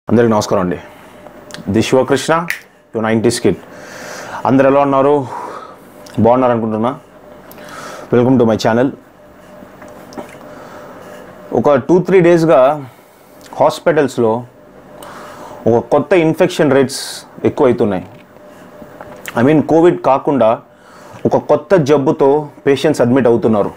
అందరికి నమస్కారం అండి the Shivakrishna two ninety skit అందరు ఎలా ఉన్నారు బాగున్నారు అనుకుంటున్నా వెల్కమ్ టు మై ఛానల్ ఒక టూ త్రీ డేస్గా హాస్పిటల్స్లో ఒక కొత్త ఇన్ఫెక్షన్ రేట్స్ ఎక్కువ అవుతున్నాయి ఐ మీన్ కోవిడ్ కాకుండా ఒక కొత్త జబ్బుతో పేషెంట్స్ అడ్మిట్ అవుతున్నారు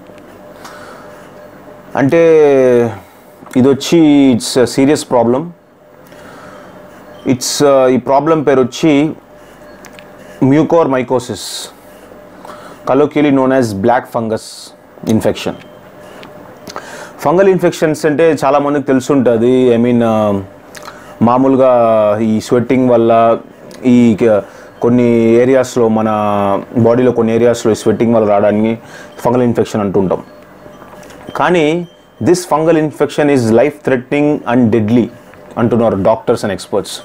అంటే ఇది వచ్చి ఇట్స్ సీరియస్ ప్రాబ్లం ఇట్స్ ఈ ప్రాబ్లం పేరు వచ్చి mucor mycosis colloquially known as black fungus infection fungal infections అంటే చాలామందికి తెలుసుంటుంది ఐ మీన్ మామూలుగా ఈ స్వెట్టింగ్ వల్ల ఈ క- కొన్ని ఏరియాస్లో మన బాడీలో కొన్ని ఏరియాస్లో స్వెట్టింగ్ వల్ల రావడానికి ఫంగల్ ఇన్ఫెక్షన్ అంటుంటాం కానీ this fungal infection is life threatening and deadly అంటున్నారు డాక్టర్స్ అండ్ ఎక్స్పర్ట్స్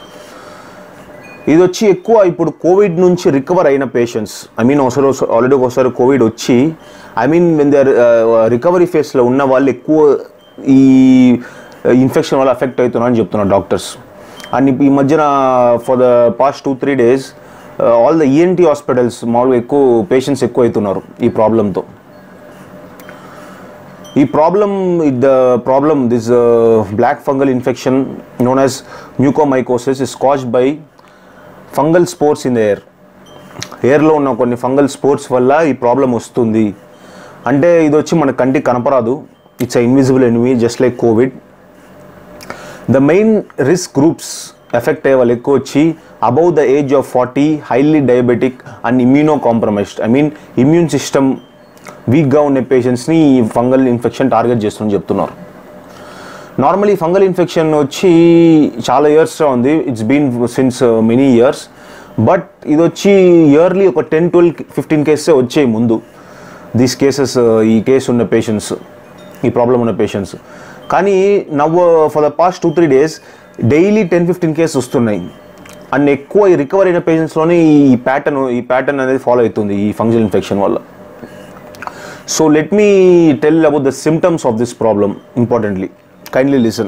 ఇది వచ్చి ఎక్కువ ఇప్పుడు కోవిడ్ నుంచి రికవర్ అయిన పేషెంట్స్ ఐ మీన్ ఒకసారి ఆల్రెడీ ఒకసారి కోవిడ్ వచ్చి I mean when their recovery ఫేస్లో ఉన్న వాళ్ళు ఎక్కువ ఈ ఇన్ఫెక్షన్ వల్ల అఫెక్ట్ అవుతున్నారని చెప్తున్నారు డాక్టర్స్ అండ్ ఈ మధ్యన for the past two three days all the ENT hospitals మామూలుగా ఎక్కువ పేషెంట్స్ ఎక్కువ అవుతున్నారు ఈ ప్రాబ్లంతో ఈ problem the problem this black fungal infection known as mucomycosis is caused by fungal sports in the air ఎయిర్లో ఉన్న కొన్ని ఫంగల్ స్పోర్ట్స్ వల్ల ఈ ప్రాబ్లం వస్తుంది అంటే ఇది వచ్చి మన కంటికి కనపరాదు it's a invisible enemy just like covid the main risk groups affect అయ్యే వాళ్ళు ఎక్కువ వచ్చి above the age of forty highly diabetic and immunocompromised I mean immune system వీక్గా ఉండే పేషెంట్స్ని ఈ ఫంగల్ ఇన్ఫెక్షన్ టార్గెట్ చేస్తుందని చెప్తున్నారు నార్మలీ ఫంగల్ ఇన్ఫెక్షన్ వచ్చి చాలా ఇయర్స్గా ఉంది it's been since many years but ఇది వచ్చి ఇయర్లీ ఒక టెన్ ట్వెల్వ్ ఫిఫ్టీన్ కేసెస్ వచ్చాయి ముందు దీస్ కేసెస్ ఈ కేసు ఉన్న పేషెంట్స్ ఈ ప్రాబ్లం ఉన్న పేషెంట్స్ కానీ now for the past two three days daily ten fifteen cases వస్తున్నాయి అండ్ ఎక్కువ ఈ రికవర్ అయిన పేషెంట్స్లోనే ఈ ప్యాటర్న్ ఈ ప్యాటర్న్ అనేది ఫాలో అవుతుంది ఈ ఫంగల్ ఇన్ఫెక్షన్ వల్ల so let me tell about the symptoms of this problem importantly kindly listen.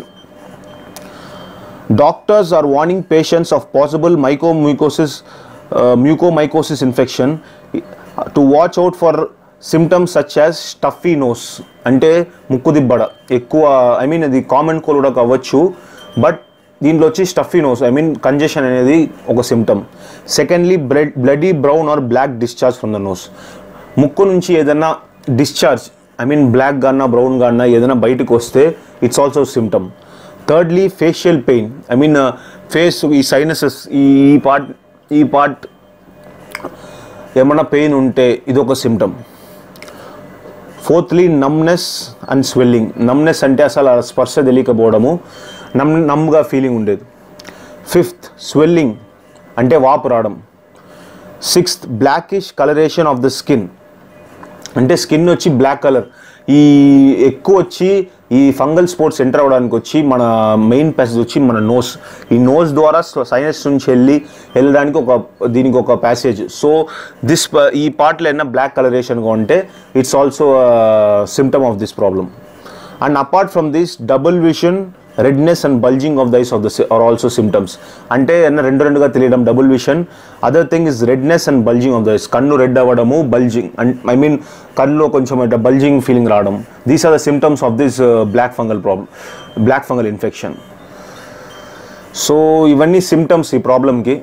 Doctors are warning patients of possible mycomycosis, uh, mucormycosis infection uh, to watch out for symptoms such as stuffy nose అంటే ముక్కు దిబ్బడ ఎక్కువ I mean అది common cold కూడా కావచ్చు but దీంట్లో వచ్చి stuffy nose I mean congestion అనేది ఒక symptom secondly blood bloody brown or black discharge from the nose ముక్కు నుంచి ఏదైనా డిశ్చార్జ్ ఐ మీన్ బ్లాక్ గానా బ్రౌన్ గానా ఏదైనా బయటకు వస్తే it's also symptom thirdly facial pain I mean face ఈ సైనసెస్ ఈ పార్ట్ ఈ పార్ట్ ఏమన్నా పెయిన్ ఉంటే ఇది ఒక symptom fourthly numbness and swelling numbness అంటే అసలు ఆ స్పర్శ తెలియకపోవడము నమ్ నమ్గా ఫీలింగ్ ఉండేది ఫిఫ్త్ స్వెల్లింగ్ అంటే వాపు రావడం sixth blackish colouration of the skin అంటే స్కిన్ వచ్చి బ్లాక్ కలర్ ఈ ఎక్కువ వచ్చి ఈ ఫంగల్ స్పోర్ట్స్ ఎంటర్ అవ్వడానికి వచ్చి మన మెయిన్ ప్యాసేజ్ వచ్చి మన నోస్ ఈ నోస్ ద్వారా సైనస్ నుంచి వెళ్ళి వెళ్ళడానికి ఒక దీనికి ఒక ప్యాసేజ్ సో దిస్ ఈ పార్ట్లో ఏమైనా బ్లాక్ కలరేషన్గా ఉంటే it's also symptom of this problem and apart from this double vision redness and bulging of the eyes of the are also symptoms అంటే ఏమన్నా రెండు రెండుగా తెలియడం double vision other thing is redness and bulging of the eyes కన్ను red అవ్వడము bulging and I mean కన్నులో కొంచెం ఇట్లా బల్జింగ్ ఫీలింగ్ రావడం these are the symptoms of this black fungal problem black fungal infection so ఇవన్నీ సిమ్టమ్స్ ఈ ప్రాబ్లమ్కి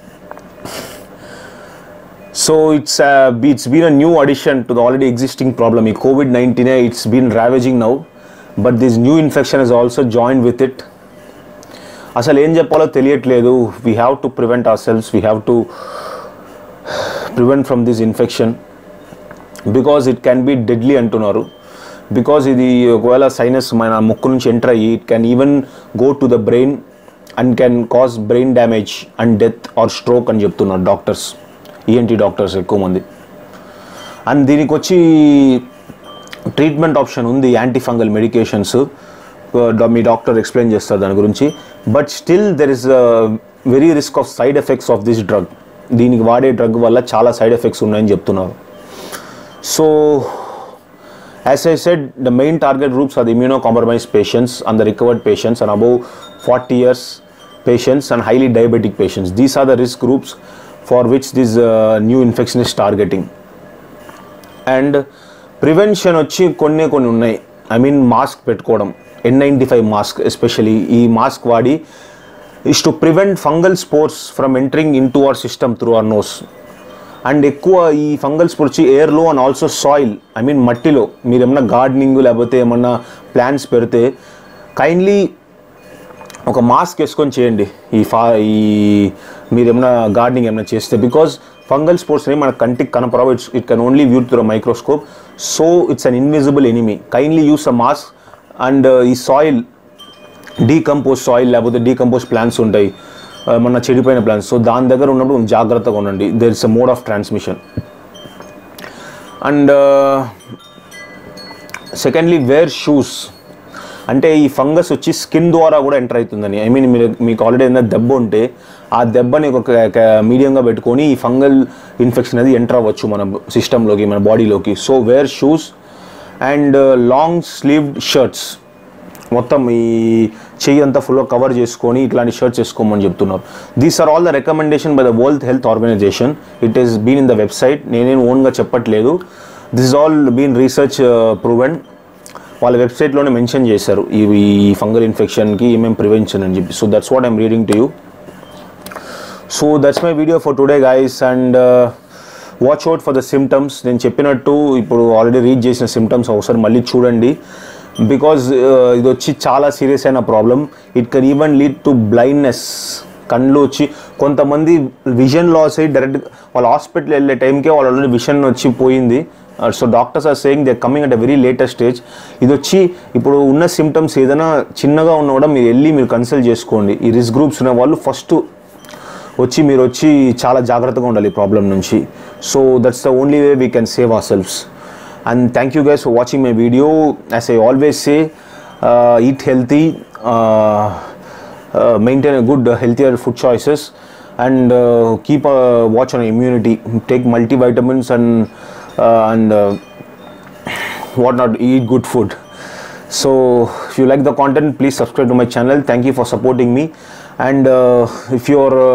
so it's it's been a new addition to the already existing problem ఈ COVID nineteen it's been ravaging now but this new infection is also join with it అసలు ఏం చెప్పాలో తెలియట్లేదు we have to prevent our cells we have to prevent from this infection because it can be deadly అంటున్నారు because ఇది ఒకవేళ sinus మన ముక్కు నుంచి ఎంటర్ అయ్యి it can even go to the brain and can cause brain damage and death or stroke అని చెప్తున్నారు doctors ENT doctors ఎక్కువ మంది అండ్ దీనికి వచ్చి ట్రీట్మెంట్ ఆప్షన్ ఉంది యాంటీ ఫంగల్ మెడికేషన్స్ మీ డాక్టర్ ఎక్స్ప్లెయిన్ చేస్తారు దాని గురించి but still there is very risk of side effects of this drug దీనికి వాడే డ్రగ్ వల్ల చాలా సైడ్ ఎఫెక్ట్స్ ఉన్నాయని చెప్తున్నారు so As I said, the main target groups are the immunocompromised patients and the recovered patients and above 40 years patients and highly diabetic patients. These are the risk groups for which this uh, new infection is targeting. And prevention వచ్చి కొన్ని కొన్ని ఉన్నాయి I mean mask పెట్టుకోవడం N ninety five mask especially ఈ mask వాడి is to prevent fungal spores from entering into our system through our nose and ఎక్కువ ఈ fungal spores ఎయిర్లో and also soil I mean మట్టిలో మీరు ఏమన్నా gardening లేకపోతే ఏమన్నా ప్లాంట్స్ పెడితే కైండ్లీ ఒక మాస్క్ వేసుకొని చేయండి ఈ ఫా ఈ మీరు ఏమైనా గార్డెనింగ్ ఏమైనా చేస్తే బికాజ్ ఫంగల్ స్పోర్ట్స్ అనేవి మన కంటికి కనపడవు it's it can only view through microscope so it's an invisible enemy kindly use a mask and ఈ సాయిల్ డీకంపోజ్ సాయిల్ లేకపోతే డీకంపోజ్ ప్లాంట్స్ ఉంటాయి మన చెడిపోయిన ప్లాంట్స్ సో దాని దగ్గర ఉన్నప్పుడు కొంచెం జాగ్రత్తగా ఉండండి there is a mode of transmission and secondly wear shoes అంటే ఈ ఫంగస్ వచ్చి స్కిన్ ద్వారా కూడా ఎంటర్ అవుతుందని ఐ మీన్ మీరు మీకు ఆల్రెడీ ఏదైనా దెబ్బ ఉంటే ఆ దెబ్బని ఒక మీడియంగా పెట్టుకొని ఈ ఫంగల్ ఇన్ఫెక్షన్ అనేది ఎంటర్ అవ్వచ్చు మన సిస్టంలోకి మన బాడీలోకి so wear shoes and long sleeved shirts మొత్తం ఈ చెయ్యి అంతా ఫుల్గా కవర్ చేసుకొని ఇట్లాంటి షర్ట్స్ వేసుకోమని చెప్తున్నారు these are all the recommendation by the World Health Organization it is been in the website నేనేం ఓన్గా చెప్పట్లేదు this is all been research proven వాళ్ళ వెబ్సైట్లోనే మెన్షన్ చేశారు ఈ ఈ ఫంగల్ ఇన్ఫెక్షన్కి ఏమేమి ప్రివెన్షన్ అని చెప్పి so that's what I'm reading to you so that's my video for today guys and watch out for the symptoms నేను చెప్పినట్టు ఇప్పుడు ఆల్రెడీ రీడ్ చేసిన సిమ్టమ్స్ ఒకసారి మళ్ళీ చూడండి బికాజ్ ఇది వచ్చి చాలా సీరియస్ అయిన problem it can even lead to blindness కళ్ళు వచ్చి కొంతమంది విజన్ లాస్ అయ్యి డైరెక్ట్ వాళ్ళ హాస్పిటల్ వెళ్ళే టైంకే వాళ్ళ ఆల్రెడీ విజన్ వచ్చి పోయింది so doctors are saying they coming at a very latest stage ఇది వచ్చి ఇప్పుడు ఉన్న సిమ్టమ్స్ ఏదైనా చిన్నగా ఉన్నా కూడా మీరు వెళ్ళి మీరు కన్సల్ట్ చేసుకోండి ఈ రిస్క్ గ్రూప్స్ ఉన్న వాళ్ళు ఫస్ట్ వచ్చి మీరు వచ్చి చాలా జాగ్రత్తగా ఉండాలి ఈ ప్రాబ్లం నుంచి so that's the only way we can save our selves and thank you guys for watching my video as I always say eat healthy maintain good healthier food choices and keep watch on immunity take multivitamins and and whatnot, eat good food. So if you like the content, please subscribe to my channel. Thank you for supporting me. And if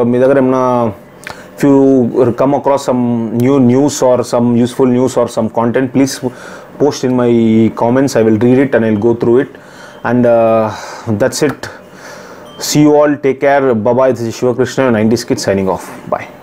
you come across some new news or some useful news or some content, please post in my comments. I will read it and I'll go through it. And that's it. See you all. Take care. Bye bye. This is Shiva Krishna, 90s Kid signing off. Bye.